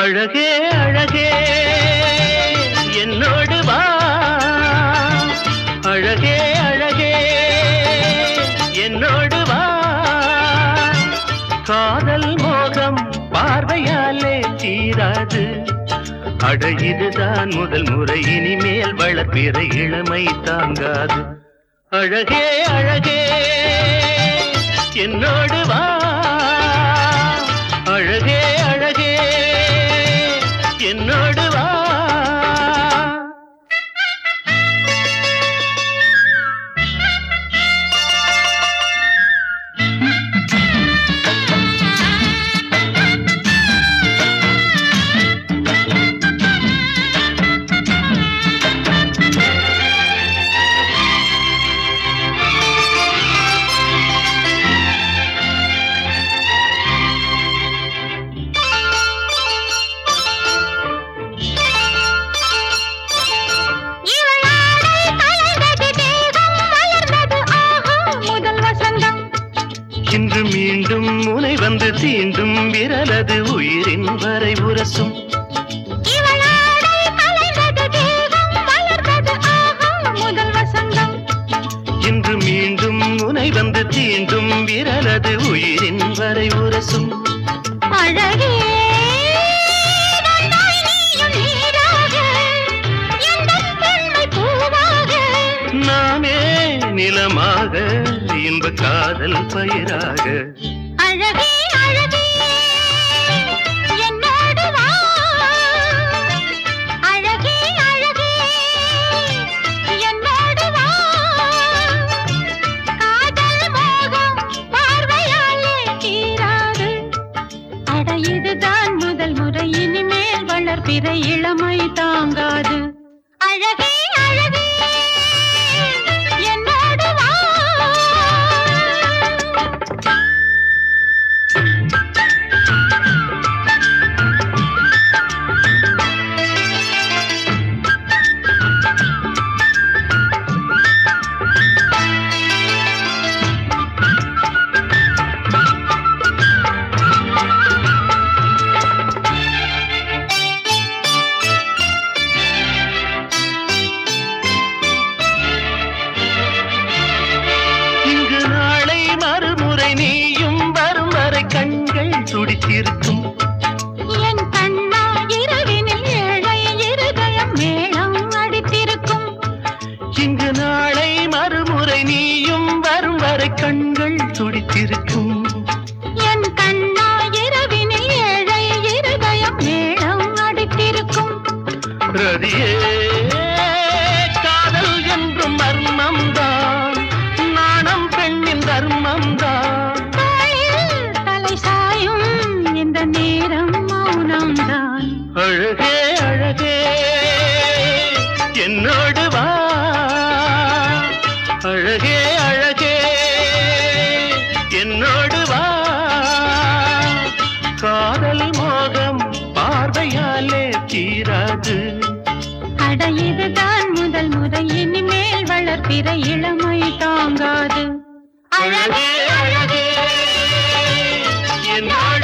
அழகே அழகே என்னோடு வா அழகே அழகே என்னோடு வா காதல் மோகம் பார்வையாலே தீராது அட இதுதான் முதல் முறை இனிமேல் வளர்ப்பிற இளமை தாங்காது அழகே அழகே என்னோடு வா அழகே அழகே என்னோடு வா இவளாடை கலைந்தது தேகம் மலர்ந்தது ஆஹா முதல் வசந்தம் இன்று மீண்டும் முனை வந்து தீண்டும் விரலது உயிரின் வரை உரசும் இவளாடை கலைந்தது தேகம் மலர்ந்தது ஆஹா முதல் வசந்தம் இன்று மீண்டும் முனை வந்து தீண்டும் விரலது உயிரின் வரை உரசும் அழகே வந்தாய் நீயும் நீராக எந்தன் பெண்மை பூவாக நாமே நிலமாக இன்ப காதல் பயிராக அழகே அழகே என்னோடு வா அழகே அழகே என்னோடு வா காதல் மோகம் பார்வையாலே தீராது அட இதுதான் முதல் முறை இனிமேல் வளர்ப்பிற இளமை தாங்காது அழகே அழகே என்னோடு வா இங்கு நாளை மறுமுறை நீயும் வரும் வரை கண்கள் துடித்திருக்கும் என் கண்ணா இரவினில் ஏழை இருதயம் மேளம் அடித்திருக்கும் இங்கு நாளை மறுமுறை நீயும் வரும் வரை கண்கள் துடித்திருக்கும் என் கண்ணா இரவினில் ஏழை இருதயம் மேளம் அடித்திருக்கும் ரதியே காதல் என்றும் மர்மம்தான் நாணம் பெண்ணின் தர்மம்தான் தோளில் தலை சாயும் இந்த நேரம் மௌனம்தான் அழகே அழகே என்னோடு வா அழகே அழகே என்னோடு வா காதல் மோகம் பார்வையாலே தீராது அட இதுதான் முதல் முறை இனிமேல் வளர்ப்பிற இளமை தாங்காது அழகே அழகே என்னோடு